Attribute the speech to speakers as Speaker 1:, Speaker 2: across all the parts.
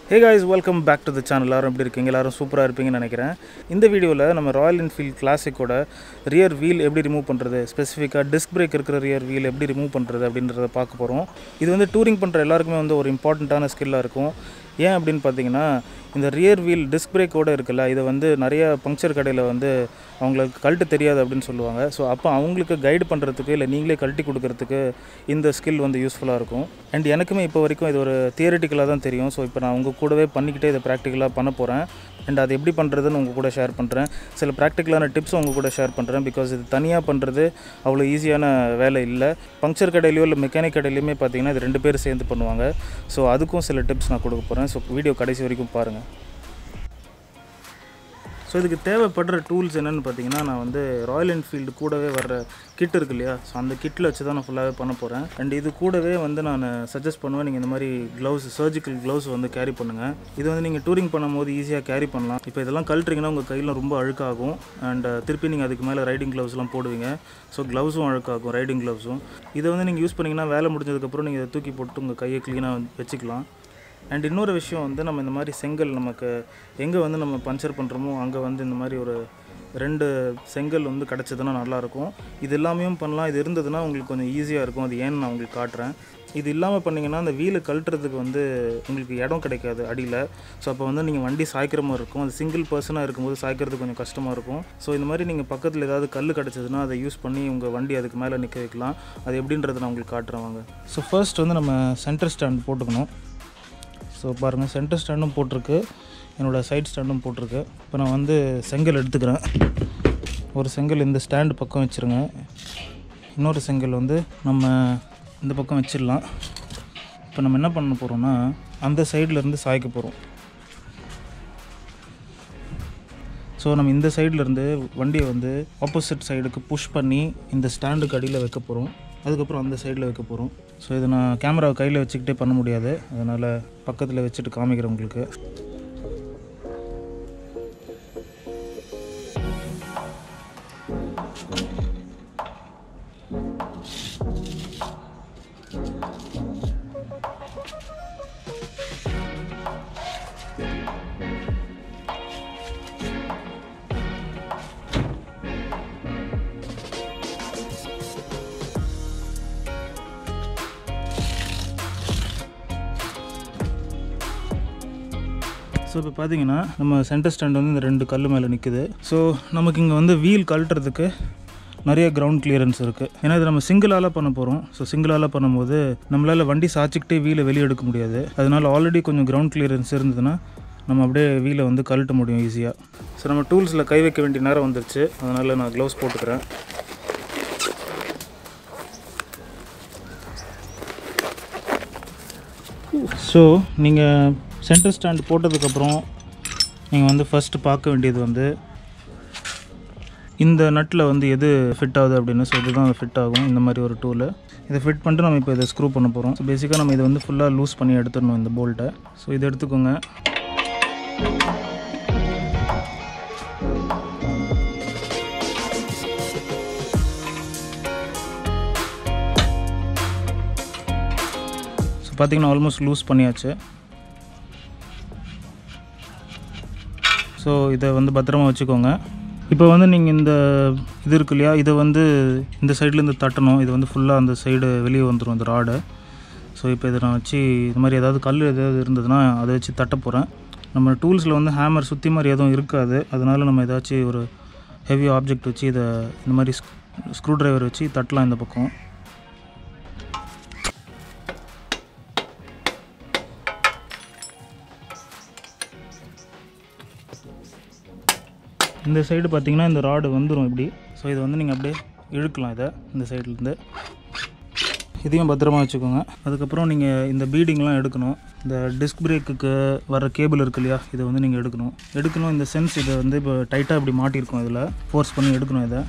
Speaker 1: hey guys welcome back to the channel எல்லாரும் எப்படி இருக்கீங்க எல்லாரும் சூப்பராக இருப்பீங்கன்னு நினைக்கிறேன் இந்த வீடியோவில் நம்ம ராயல் என்ஃபீல்ட் கிளாசிக்கோட ரியர் வீல் எப்படி ரிமூவ் பண்ணுறது ஸ்பெசிஃபிக்காக டிஸ்க் பிரேக் இருக்கிற ரியர் வீல் எப்படி ரிமூவ் பண்ணுறது அப்படின்றத பார்க்க போகிறோம் இது வந்து டூரிங் பண்ணுற எல்லாருக்குமே வந்து ஒரு இம்பார்ட்டண்ட்டான ஸ்கில்லாக இருக்கும் ஏன் அப்படின்னு பார்த்தீங்கன்னா இந்த ரியர் வீல் டிஸ்க் பிரேக்கோடு இருக்குல்ல இதை வந்து நிறைய பங்க்சர் கடையில் வந்து அவங்களுக்கு கழட்டு தெரியாது அப்படின்னு சொல்லுவாங்க ஸோ அப்போ அவங்களுக்கு கைடு பண்ணுறதுக்கு இல்லை நீங்களே கழட்டி கொடுக்கறதுக்கு இந்த ஸ்கில் வந்து யூஸ்ஃபுல்லாக இருக்கும் அண்ட் எனக்குமே இப்போ வரைக்கும் இது ஒரு தியரிட்டிக்கலாக தான் தெரியும் ஸோ இப்போ நான் உங்கள் கூடவே பண்ணிக்கிட்டே இதை ப்ராக்டிக்கலாக பண்ண போகிறேன் அண்ட் அது எப்படி பண்ணுறதுன்னு உங்கள் கூட ஷேர் பண்ணுறேன் சில ப்ராக்டிக்கலான டிப்ஸும் உங்கள் கூட ஷேர் பண்ணுறேன் பிகாஸ் இது தனியாக பண்ணுறது அவ்வளோ ஈஸியான வேலை இல்லை பங்க்சர் கடையிலையோ இல்லை மெக்கானிக் கடையிலையுமே பார்த்தீங்கன்னா இது ரெண்டு பேர் சேர்ந்து பண்ணுவாங்க ஸோ அதுக்கும் சில டிப்ஸ் நான் கொடுக்க போகிறேன் ஸோ வீடியோ கடைசி வரைக்கும் பாருங்கள் ஸோ இதுக்கு தேவைப்படுற டூல்ஸ் என்னென்னு பார்த்தீங்கன்னா நான் வந்து ராயல் என்ஃபீல்டு கூடவே வர்ற கிட் இருக்கு இல்லையா ஸோ அந்த கிட்டில் வச்சு தான் நான் ஃபுல்லாகவே பண்ண போகிறேன் அண்ட் இது கூடவே வந்து நான் சஜஸ்ட் பண்ணுவேன் நீங்கள் இந்த மாதிரி க்ளவுஸ் சர்ஜிக்கல் க்ளவுஸ் வந்து கேரி பண்ணுங்கள் இது வந்து நீங்கள் டூரிங் பண்ணும்போது ஈஸியாக கேரி பண்ணலாம் இப்போ இதெல்லாம் கழட்டுறீங்கன்னா உங்கள் கையில் ரொம்ப அழுக்காகும் அண்ட் திருப்பி நீங்கள் அதுக்கு மேலே ரைடிங் க்ளவுஸ்லாம் போடுவீங்க ஸோ க்ளவுஸும் அழுக்காகும் ரைடிங் க்ளவுஸும் இதை வந்து நீங்கள் யூஸ் பண்ணிங்கன்னா வேலை முடிஞ்சதுக்கப்புறம் நீங்கள் இதை தூக்கி போட்டு உங்கள் கையை க்ளீனாக வச்சுக்கலாம் அண்ட் இன்னொரு விஷயம் வந்து நம்ம இந்த மாதிரி செங்கல் நமக்கு எங்கே வந்து நம்ம பஞ்சர் பண்ணுறோமோ அங்கே வந்து இந்த மாதிரி ஒரு ரெண்டு செங்கல் வந்து கிடச்சதுன்னா நல்லாயிருக்கும் இது எல்லாமே பண்ணலாம் இது இருந்ததுன்னா உங்களுக்கு கொஞ்சம் ஈஸியாக இருக்கும் அது ஏன்னு நான் உங்களுக்கு காட்டுறேன் இது இல்லாமல் பண்ணிங்கன்னா அந்த வீலை கழட்டுறதுக்கு வந்து உங்களுக்கு இடம் கிடைக்காது அடியில் ஸோ அப்போ வந்து நீங்கள் வண்டி சாய்க்கிற மாதிரி இருக்கும் அது சிங்கிள் பர்சனாக இருக்கும்போது சாய்க்கிறது கொஞ்சம் கஷ்டமாக இருக்கும் ஸோ இந்த மாதிரி நீங்கள் பக்கத்தில் ஏதாவது கல் கிடச்சதுன்னா அதை யூஸ் பண்ணி உங்கள் வண்டி அதுக்கு மேலே நிற்க வைக்கலாம் அது எப்படின்றத நான் உங்களுக்கு காட்டுறேன் வாங்க ஸோ ஃபர்ஸ்ட் வந்து நம்ம சென்டர் ஸ்டாண்ட் போட்டுக்கணும் ஸோ பாருங்கள் சென்டர் ஸ்டாண்டும் போட்டிருக்கு என்னோடய சைட் ஸ்டாண்டும் போட்டிருக்கு இப்போ நான் வந்து செங்கல் எடுத்துக்கிறேன் ஒரு செங்கல் இந்த ஸ்டாண்டு பக்கம் வச்சுருங்க இன்னொரு செங்கல் வந்து நம்ம இந்த பக்கம் வச்சிடலாம் இப்போ நம்ம என்ன பண்ண போகிறோம்னா அந்த சைட்லேருந்து சாய்க்க போகிறோம் ஸோ நம்ம இந்த சைட்லேருந்து வண்டியை வந்து ஆப்போசிட் சைடுக்கு புஷ் பண்ணி இந்த ஸ்டாண்டுக்கு அடியில் வைக்க போகிறோம் அதுக்கப்புறம் அந்த சைடில் வைக்க போகிறோம் ஸோ இதை நான் கேமராவை கையில் வச்சுக்கிட்டே பண்ண முடியாது அதனால் பக்கத்தில் வச்சுட்டு காமிக்கிறேன் உங்களுக்கு ஸோ இப்போ பார்த்தீங்கன்னா நம்ம சென்டர் ஸ்டாண்ட் வந்து இந்த ரெண்டு கல் மேலே நிற்குது ஸோ நமக்கு இங்கே வந்து வீல் கழட்டுறதுக்கு நிறைய கிரவுண்ட் கிளியரன்ஸ் இருக்குது ஏன்னா இது நம்ம சிங்கிளால் பண்ண போகிறோம் ஸோ சிங்கிளால் பண்ணும்போது நம்மளால் வண்டி சாய்ச்சிக்கிட்டே வீலை வெளியே எடுக்க முடியாது அதனால் ஆல்ரெடி கொஞ்சம் கிரவுண்ட் கிளியரன்ஸ் இருந்ததுன்னா நம்ம அப்படியே வீலை வந்து கழட்ட முடியும் ஈஸியாக ஸோ நம்ம டூல்ஸில் கை வைக்க வேண்டிய நேரம் வந்துருச்சு அதனால் நான் க்ளவுஸ் போட்டுக்கிறேன் ஸோ நீங்கள் சென்டர் ஸ்டாண்ட் போட்டதுக்கப்புறம் நீங்கள் வந்து ஃபஸ்ட்டு பார்க்க வேண்டியது வந்து இந்த நட்டில் வந்து எது ஃபிட் ஆகுது அப்படின்னு ஸோ இதுதான் ஃபிட் ஆகும் இந்த மாதிரி ஒரு டூலு இதை ஃபிட் பண்ணிட்டு நம்ம இப்போ இதை ஸ்க்ரூ பண்ண போகிறோம் ஸோ பேசிக்காக நம்ம இதை வந்து ஃபுல்லாக லூஸ் பண்ணி எடுத்துடணும் இந்த போல்ட்டை ஸோ இதை எடுத்துக்கோங்க ஸோ பார்த்தீங்கன்னா ஆல்மோஸ்ட் லூஸ் பண்ணியாச்சு ஸோ இதை வந்து பத்திரமா வச்சுக்கோங்க இப்போ வந்து நீங்கள் இந்த இது இருக்கு இல்லையா இதை வந்து இந்த சைட்லேருந்து தட்டணும் இது வந்து ஃபுல்லாக அந்த சைடு வெளியே வந்துடும் இந்த ராடு ஸோ இப்போ இதை நான் வச்சு இது மாதிரி ஏதாவது கல் ஏதாவது இருந்ததுன்னா அதை வச்சு தட்ட போகிறேன் நம்ம டூல்ஸில் வந்து ஹேமர் சுற்றி மாதிரி எதுவும் இருக்காது அதனால நம்ம ஏதாச்சும் ஒரு ஹெவி ஆப்ஜெக்ட் வச்சு இதை இந்த மாதிரி ஸ்க்ரூ ட்ரைவர் வச்சு தட்டலாம் இந்த பக்கம் இந்த சைடு பார்த்தீங்கன்னா இந்த ராடு வந்துடும் இப்படி ஸோ இதை வந்து நீங்கள் அப்படியே இழுக்கலாம் இதை இந்த சைட்லேருந்து இதையும் பத்திரமா வச்சுக்கோங்க அதுக்கப்புறம் நீங்கள் இந்த பீடிங்லாம் எடுக்கணும் இந்த டிஸ்க் பிரேக்குக்கு வர கேபிள் இருக்கு இல்லையா இதை வந்து நீங்கள் எடுக்கணும் எடுக்கணும் இந்த சென்ஸ் இதை வந்து இப்போ டைட்டாக இப்படி மாட்டியிருக்கோம் இதில் ஃபோர்ஸ் பண்ணி எடுக்கணும் இதை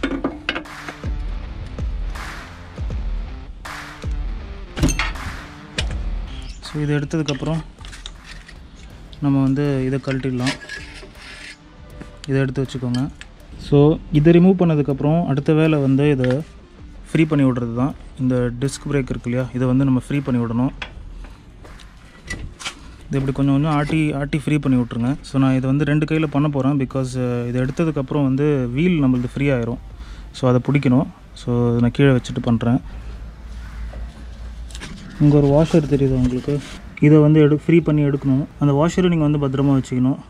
Speaker 1: ஸோ இதை எடுத்ததுக்கப்புறம் நம்ம வந்து இதை கழட்டிடலாம் இதை எடுத்து வச்சுக்கோங்க ஸோ இதை ரிமூவ் பண்ணதுக்கப்புறம் அடுத்த வேலை வந்து இதை ஃப்ரீ பண்ணி விடுறது தான் இந்த டிஸ்க் பிரேக் இருக்கு இல்லையா இதை வந்து நம்ம ஃப்ரீ பண்ணி விடணும் இது இப்படி கொஞ்சம் கொஞ்சம் ஆட்டி ஆட்டி ஃப்ரீ பண்ணி விட்ருங்க ஸோ நான் இதை வந்து ரெண்டு கையில் பண்ண போகிறேன் பிகாஸ் இதை எடுத்ததுக்கப்புறம் வந்து வீல் நம்மளுக்கு ஃப்ரீ ஆயிரும் ஸோ அதை பிடிக்கணும் ஸோ நான் கீழே வச்சுட்டு பண்ணுறேன் இங்கே ஒரு வாஷர் தெரியுது உங்களுக்கு இதை வந்து எடு ஃப்ரீ பண்ணி எடுக்கணும் அந்த வாஷரை நீங்கள் வந்து பத்திரமா வச்சுக்கணும்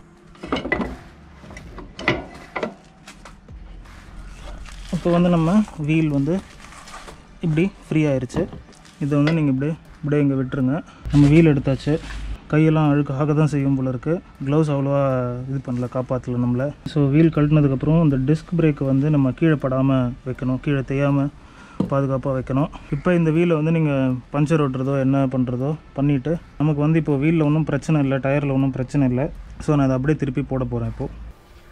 Speaker 1: இப்போ வந்து நம்ம வீல் வந்து இப்படி ஃப்ரீ ஆயிருச்சு இதை வந்து நீங்கள் இப்படி இப்படியே இங்கே விட்டுருங்க நம்ம வீல் எடுத்தாச்சு கையெல்லாம் அழுக்காக தான் செய்யும் போல இருக்குது க்ளவுஸ் அவ்வளோவா இது பண்ணல காப்பாற்றல நம்மளை ஸோ வீல் கழட்டினதுக்கப்புறம் இந்த டிஸ்க் பிரேக்கை வந்து நம்ம கீழே படாமல் வைக்கணும் கீழே தேயாமல் பாதுகாப்பாக வைக்கணும் இப்போ இந்த வீலை வந்து நீங்கள் பஞ்சர் ஓட்டுறதோ என்ன பண்ணுறதோ பண்ணிவிட்டு நமக்கு வந்து இப்போ வீலில் ஒன்றும் பிரச்சனை இல்லை டயரில் ஒன்றும் பிரச்சனை இல்லை ஸோ நான் அதை அப்படியே திருப்பி போட போகிறேன் இப்போது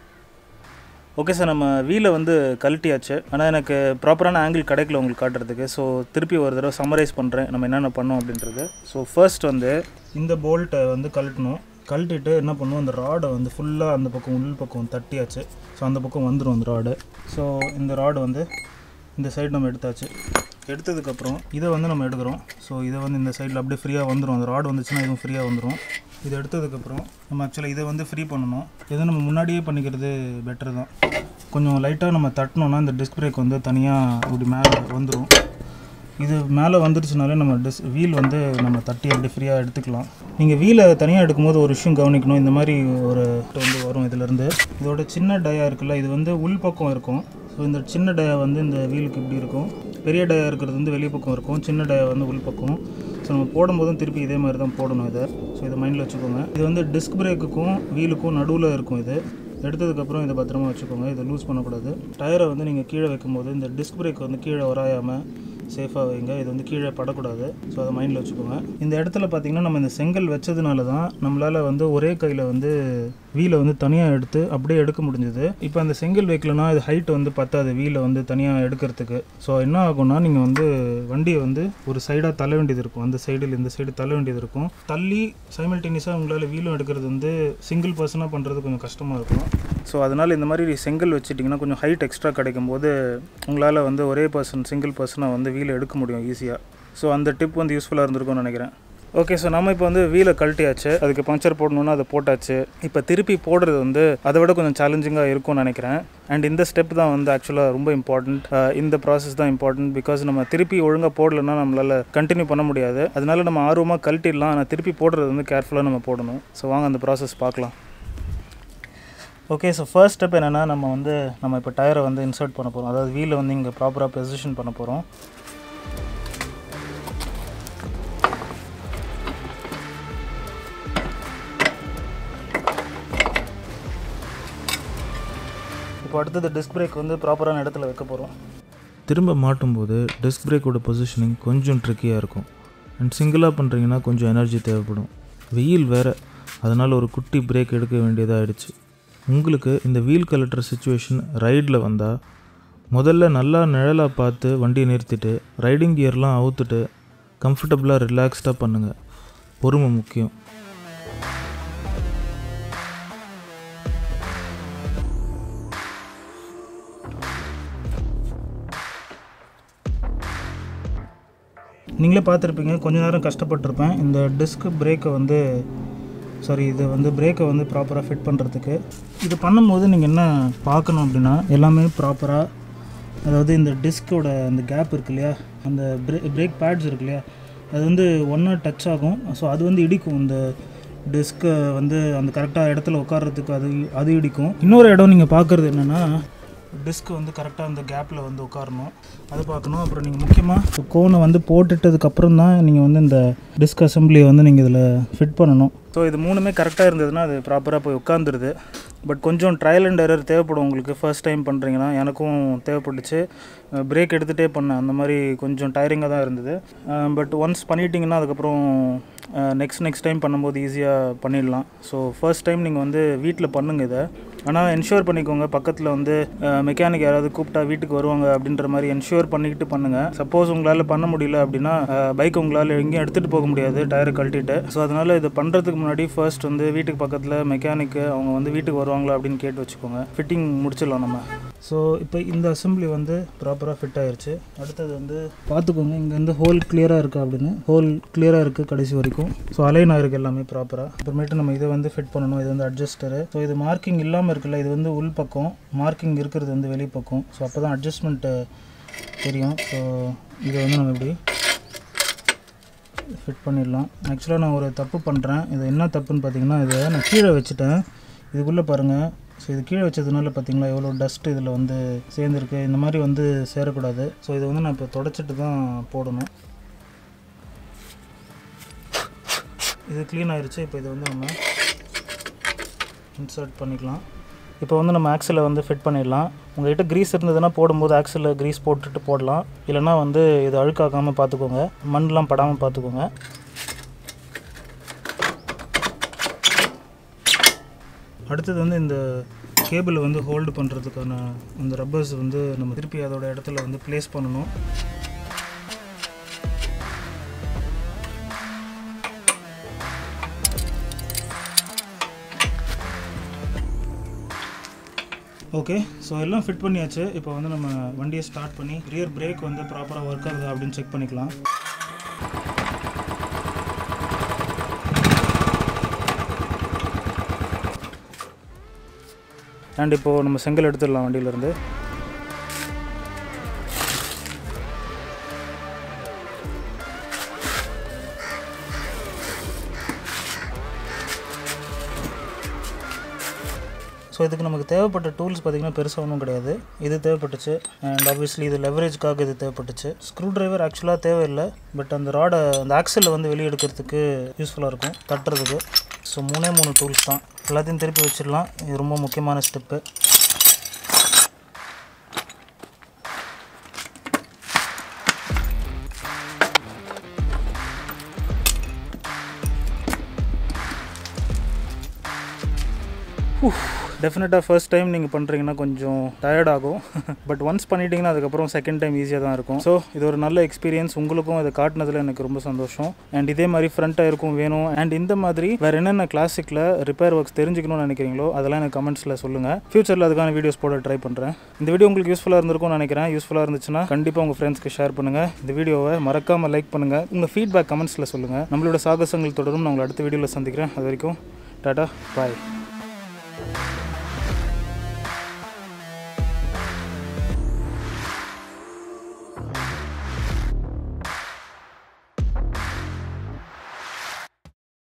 Speaker 1: ஓகே சார் நம்ம வீலை வந்து கழட்டியாச்சு ஆனால் எனக்கு ப்ராப்பரான ஆங்கிள் கிடைக்கல உங்களுக்கு காட்டுறதுக்கு ஸோ திருப்பி ஒரு தடவை சம்மரைஸ் பண்ணுறேன் நம்ம என்னென்ன பண்ணோம் அப்படின்றது ஸோ ஃபர்ஸ்ட் வந்து இந்த போல்ட்டை வந்து கழட்டணும் கழட்டிட்டு என்ன பண்ணுவோம் அந்த ராடை வந்து ஃபுல்லாக அந்த பக்கம் உள் பக்கம் தட்டியாச்சு ஸோ அந்த பக்கம் வந்துடும் அந்த ராடு ஸோ இந்த ராடு வந்து இந்த சைடு நம்ம எடுத்தாச்சு எடுத்ததுக்கப்புறம் இதை வந்து நம்ம எடுக்கிறோம் ஸோ இதை வந்து இந்த சைடில் அப்படியே ஃப்ரீயாக வந்துடும் அந்த ராடு வந்துச்சுன்னா இதுவும் ஃப்ரீயாக வந்துடும் இதை எடுத்ததுக்கப்புறம் நம்ம ஆக்சுவலாக இதை வந்து ஃப்ரீ பண்ணணும் இதை நம்ம முன்னாடியே பண்ணிக்கிறது பெட்டர் தான் கொஞ்சம் லைட்டாக நம்ம தட்டினோன்னா இந்த டிஸ்க் பிரேக் வந்து தனியாக இப்படி மேலே வந்துடும் இது மேலே வந்துருச்சுனாலே நம்ம டிஸ் வீல் வந்து நம்ம தட்டி அப்படி ஃப்ரீயாக எடுத்துக்கலாம் நீங்கள் வீலை தனியாக எடுக்கும்போது ஒரு விஷயம் கவனிக்கணும் இந்த மாதிரி ஒரு வந்து வரும் இதுலேருந்து இதோட சின்ன டயா இருக்குல்ல இது வந்து உள் பக்கம் இருக்கும் ஸோ இந்த சின்ன டயா வந்து இந்த வீலுக்கு இப்படி இருக்கும் பெரிய டயா இருக்கிறது வந்து வெளி பக்கம் இருக்கும் சின்ன டயா வந்து உள் பக்கம் ஸோ நம்ம போடும்போதும் திருப்பி இதே மாதிரி தான் போடணும் இதை ஸோ இதை மைண்டில் வச்சுக்கோங்க இது வந்து டிஸ்க் பிரேக்குக்கும் வீலுக்கும் நடுவில் இருக்கும் இது எடுத்ததுக்கப்புறம் இதை பத்திரமா வச்சுக்கோங்க இதை லூஸ் பண்ணக்கூடாது டயரை வந்து நீங்கள் கீழே வைக்கும்போது இந்த டிஸ்க் பிரேக் வந்து கீழே வராயாமல் சேஃபாக வைங்க இது வந்து கீழே படக்கூடாது ஸோ அதை மைண்டில் வச்சுக்கோங்க இந்த இடத்துல பார்த்தீங்கன்னா நம்ம இந்த செங்கல் வச்சதுனால தான் நம்மளால் வந்து ஒரே கையில் வந்து வீலை வந்து தனியாக எடுத்து அப்படியே எடுக்க முடிஞ்சது இப்போ அந்த செங்கல் வைக்கலனா இது ஹைட் வந்து பத்தாது வீலை வந்து தனியாக எடுக்கிறதுக்கு ஸோ என்ன ஆகும்னா நீங்கள் வந்து வண்டியை வந்து ஒரு சைடாக தள்ள வேண்டியது இருக்கும் அந்த சைடில் இந்த சைடு தள்ள வேண்டியது இருக்கும் தள்ளி சைமல்டேனியஸாக உங்களால் வீலும் எடுக்கிறது வந்து சிங்கிள் பர்சனாக பண்ணுறது கொஞ்சம் கஷ்டமாக இருக்கும் ஸோ அதனால் இந்த மாதிரி செங்கல் வச்சுட்டிங்கன்னா கொஞ்சம் ஹைட் எக்ஸ்ட்ரா கிடைக்கும் போது உங்களால் வந்து ஒரே பர்சன் சிங்கிள் பர்சனாக வந்து வீலை எடுக்க முடியும் ஈஸியாக ஸோ அந்த டிப் வந்து யூஸ்ஃபுல்லாக இருந்திருக்கும்னு நினைக்கிறேன் ஓகே ஸோ நம்ம இப்போ வந்து வீலை கழட்டியாச்சு அதுக்கு பஞ்சர் போடணுன்னா அதை போட்டாச்சு இப்போ திருப்பி போடுறது வந்து அதை விட கொஞ்சம் சேலஞ்சிங்காக இருக்கும்னு நினைக்கிறேன் அண்ட் இந்த ஸ்டெப் தான் வந்து ஆக்சுவலாக ரொம்ப இம்பார்ட்டண்ட் இந்த ப்ராசஸ் தான் இம்பார்ட்டன்ட் பிகாஸ் நம்ம திருப்பி ஒழுங்காக போடலைன்னா நம்மளால் கண்டினியூ பண்ண முடியாது அதனால நம்ம ஆர்வமாக கழட்டிடலாம் ஆனால் திருப்பி போடுறது வந்து கேர்ஃபுல்லாக நம்ம போடணும் ஸோ வாங்க அந்த ப்ராசஸ் பார்க்கலாம் ஓகே ஸோ ஃபர்ஸ்ட் ஸ்டெப் என்னென்னா நம்ம வந்து நம்ம இப்போ டயரை வந்து இன்சர்ட் பண்ண போகிறோம் அதாவது வீலை வந்து இங்கே ப்ராப்பராக பொசிஷன் பண்ண போகிறோம் இப்போ அடுத்தது டிஸ்க் பிரேக் வந்து ப்ராப்பரான இடத்துல வைக்க போகிறோம்
Speaker 2: திரும்ப மாட்டும்போது டிஸ்க் பிரேக்கோட பொசிஷனிங் கொஞ்சம் ட்ரிக்கியாக இருக்கும் அண்ட் சிங்கிளாக பண்ணுறீங்கன்னா கொஞ்சம் எனர்ஜி தேவைப்படும் வெயில் வேறு அதனால் ஒரு குட்டி பிரேக் எடுக்க வேண்டியதாகிடுச்சு உங்களுக்கு இந்த வீல் கலட்டுற சுச்சுவேஷன் ரைடில் வந்தால் முதல்ல நல்லா நிழலாக பார்த்து வண்டியை நிறுத்திட்டு ரைடிங் கியர்லாம் அவுத்துட்டு கம்ஃபர்டபுளாக ரிலாக்ஸ்டாக பண்ணுங்கள் பொறுமை முக்கியம்
Speaker 1: நீங்களே பார்த்துருப்பீங்க கொஞ்ச நேரம் கஷ்டப்பட்டிருப்பேன் இந்த டிஸ்க் பிரேக்கை வந்து சாரி இது வந்து பிரேக்கை வந்து ப்ராப்பராக ஃபிட் பண்ணுறதுக்கு இது பண்ணும்போது நீங்கள் என்ன பார்க்கணும் அப்படின்னா எல்லாமே ப்ராப்பராக அதாவது இந்த டிஸ்கோட அந்த கேப் இருக்கு இல்லையா அந்த பிரே பிரேக் பேட்ஸ் இருக்கு இல்லையா அது வந்து ஒன்றா டச் ஆகும் ஸோ அது வந்து இடிக்கும் இந்த டிஸ்க்கை வந்து அந்த கரெக்டாக இடத்துல உட்கார்றதுக்கு அது அது இடிக்கும் இன்னொரு இடம் நீங்கள் பார்க்குறது என்னென்னா டிஸ்க் வந்து கரெக்டாக அந்த கேப்பில் வந்து உட்காரணும் அது பார்க்கணும் அப்புறம் நீங்கள் முக்கியமாக கோனை வந்து போட்டுட்டதுக்கப்புறம் தான் நீங்கள் வந்து இந்த டிஸ்க் அசம்பிளியை வந்து நீங்கள் இதில் ஃபிட் பண்ணணும் ஸோ இது மூணுமே கரெக்டாக இருந்ததுன்னா அது ப்ராப்பராக போய் உட்காந்துருது பட் கொஞ்சம் ட்ரையல் அண்ட் எரர் தேவைப்படும் உங்களுக்கு ஃபர்ஸ்ட் டைம் பண்ணுறீங்கன்னா எனக்கும் தேவைப்பட்டுச்சு பிரேக் எடுத்துகிட்டே பண்ணேன் அந்த மாதிரி கொஞ்சம் டயரிங்காக தான் இருந்தது பட் ஒன்ஸ் பண்ணிட்டீங்கன்னா அதுக்கப்புறம் நெக்ஸ்ட் நெக்ஸ்ட் டைம் பண்ணும்போது ஈஸியாக பண்ணிடலாம் ஸோ ஃபர்ஸ்ட் டைம் நீங்கள் வந்து வீட்டில் பண்ணுங்கள் இதை ஆனால் என்ஷூர் பண்ணிக்கோங்க பக்கத்தில் வந்து மெக்கானிக் யாராவது கூப்பிட்டா வீட்டுக்கு வருவாங்க அப்படின்ற மாதிரி என்ஷூர் பண்ணிக்கிட்டு பண்ணுங்கள் சப்போஸ் உங்களால் பண்ண முடியல அப்படின்னா பைக் உங்களால் எங்கேயும் எடுத்துகிட்டு போக முடியாது டயரை கழட்டிட்டு ஸோ அதனால் இதை பண்ணுறதுக்கு முன்னாடி ஃபர்ஸ்ட் வந்து வீட்டுக்கு பக்கத்தில் மெக்கானிக்கு அவங்க வந்து வீட்டுக்கு வருவாங்களா அப்படின்னு கேட்டு வச்சுக்கோங்க ஃபிட்டிங் முடிச்சிடலாம் நம்ம ஸோ இப்போ இந்த அசம்பிளி வந்து ப்ராப்பராக ஃபிட் ஆயிருச்சு அடுத்தது வந்து பார்த்துக்கோங்க இங்கே வந்து ஹோல் கிளியராக இருக்கா அப்படின்னு ஹோல் கிளியராக இருக்குது கடைசி வரைக்கும் ஸோ அலைன் ஆயிருக்கு எல்லாமே ப்ராப்பராக அப்புறமேட்டு நம்ம இதை வந்து ஃபிட் பண்ணணும் இது வந்து அட்ஜஸ்டரு ஸோ இது மார்க்கிங் இல்லாமல் இருக்குல்ல இது வந்து உள் பக்கம் மார்க்கிங் இருக்கிறது வந்து வெளி பக்கம் ஸோ அப்போ தான் அட்ஜஸ்ட்மெண்ட்டு தெரியும் ஸோ இதை வந்து நம்ம இப்படி ஃபிட் பண்ணிடலாம் ஆக்சுவலாக நான் ஒரு தப்பு பண்ணுறேன் இது என்ன தப்புன்னு பார்த்தீங்கன்னா இதை நான் கீழே வச்சுட்டேன் இதுக்குள்ளே பாருங்கள் ஸோ இது கீழே வச்சதுனால பார்த்தீங்களா எவ்வளோ டஸ்ட் இதில் வந்து சேர்ந்துருக்கு இந்த மாதிரி வந்து சேரக்கூடாது ஸோ இதை வந்து நான் இப்போ தொடச்சிட்டு தான் போடணும் இது க்ளீன் ஆயிருச்சு இப்போ இதை வந்து நம்ம இன்சர்ட் பண்ணிக்கலாம் இப்போ வந்து நம்ம ஆக்சிலை வந்து ஃபிட் பண்ணிடலாம் உங்கள்கிட்ட க்ரீஸ் இருந்ததுன்னா போடும்போது ஆக்சிலில் க்ரீஸ் போட்டுட்டு போடலாம் இல்லைனா வந்து இது அழுக்காக்காமல் பார்த்துக்கோங்க மண்லாம் படாமல் பார்த்துக்கோங்க அடுத்தது வந்து இந்த கேபிளை வந்து ஹோல்டு பண்ணுறதுக்கான அந்த ரப்பர்ஸ் வந்து நம்ம திருப்பி அதோட இடத்துல வந்து ப்ளேஸ் பண்ணணும் ஓகே ஸோ எல்லாம் ஃபிட் பண்ணியாச்சு இப்போ வந்து நம்ம வண்டியை ஸ்டார்ட் பண்ணி ரியர் பிரேக் வந்து ப்ராப்பராக ஒர்க் ஆகுதா அப்படின்னு செக் பண்ணிக்கலாம் அண்ட் இப்போது நம்ம செங்கல் எடுத்துடலாம் வண்டியிலேருந்து ஸோ இதுக்கு நமக்கு தேவைப்பட்ட டூல்ஸ் பார்த்திங்கன்னா பெருசாக ஒன்றும் கிடையாது இது தேவைப்பட்டுச்சு அண்ட் ஆப்வியஸ்லி இது லெவரேஜ்க்காக இது தேவைப்பட்டுச்சு ஸ்க்ரூ டிரைவர் ஆக்சுவலாக தேவையில்லை பட் அந்த ராடை அந்த ஆக்சலில் வந்து வெளியே எடுக்கிறதுக்கு யூஸ்ஃபுல்லாக இருக்கும் தட்டுறதுக்கு ஸோ மூணே மூணு டூல்ஸ் தான் எல்லாத்தையும் திருப்பி வச்சிடலாம் இது ரொம்ப முக்கியமான ஸ்டெப்பு டெஃபினட்டாக ஃபர்ஸ்ட் டைம் நீங்கள் பண்ணுறீங்கன்னா கொஞ்சம் டயர்ட் ஆகும் பட் ஒன்ஸ் பண்ணிட்டீங்கன்னா அதுக்கப்புறம் செகண்ட் டைம் ஈஸியாக தான் இருக்கும் ஸோ இது ஒரு நல்ல எக்ஸ்பீரியன்ஸ் உங்களுக்கும் இதை காட்டினதில் எனக்கு ரொம்ப சந்தோஷம் அண்ட் இதே மாதிரி ஃப்ரண்ட் டயருக்கும் வேணும் அண்ட் இந்த மாதிரி வேறு என்னென்ன கிளாசிக்கில் ரிப்பேர் ஒர்க்ஸ் தெரிஞ்சுக்கணும்னு நினைக்கிறீங்களோ அதெல்லாம் எனக்கு கமெண்ட்ஸில் சொல்லுங்கள் ஃபியூச்சரில் அதுக்கான வீடியோஸ் போட ட்ரை பண்ணுறேன் இந்த வீடியோ உங்களுக்கு யூஸ்ஃபுல்லாக இருந்திருக்கும்னு நினைக்கிறேன் யூஸ்ஃபுல்லாக இருந்துச்சுன்னா கண்டிப்பாக உங்கள் ஃப்ரெண்ட்ஸ்க்கு ஷேர் பண்ணுங்கள் இந்த வீடியோவை மறக்காமல் லைக் பண்ணுங்கள் உங்கள் ஃபீட்பேக் கமெண்ட்ஸில் சொல்லுங்கள் நம்மளோட சாகசங்கள் தொடரும் நான் உங்களை அடுத்த வீடியோவில் சந்திக்கிறேன் அது வரைக்கும் டாடா பாய்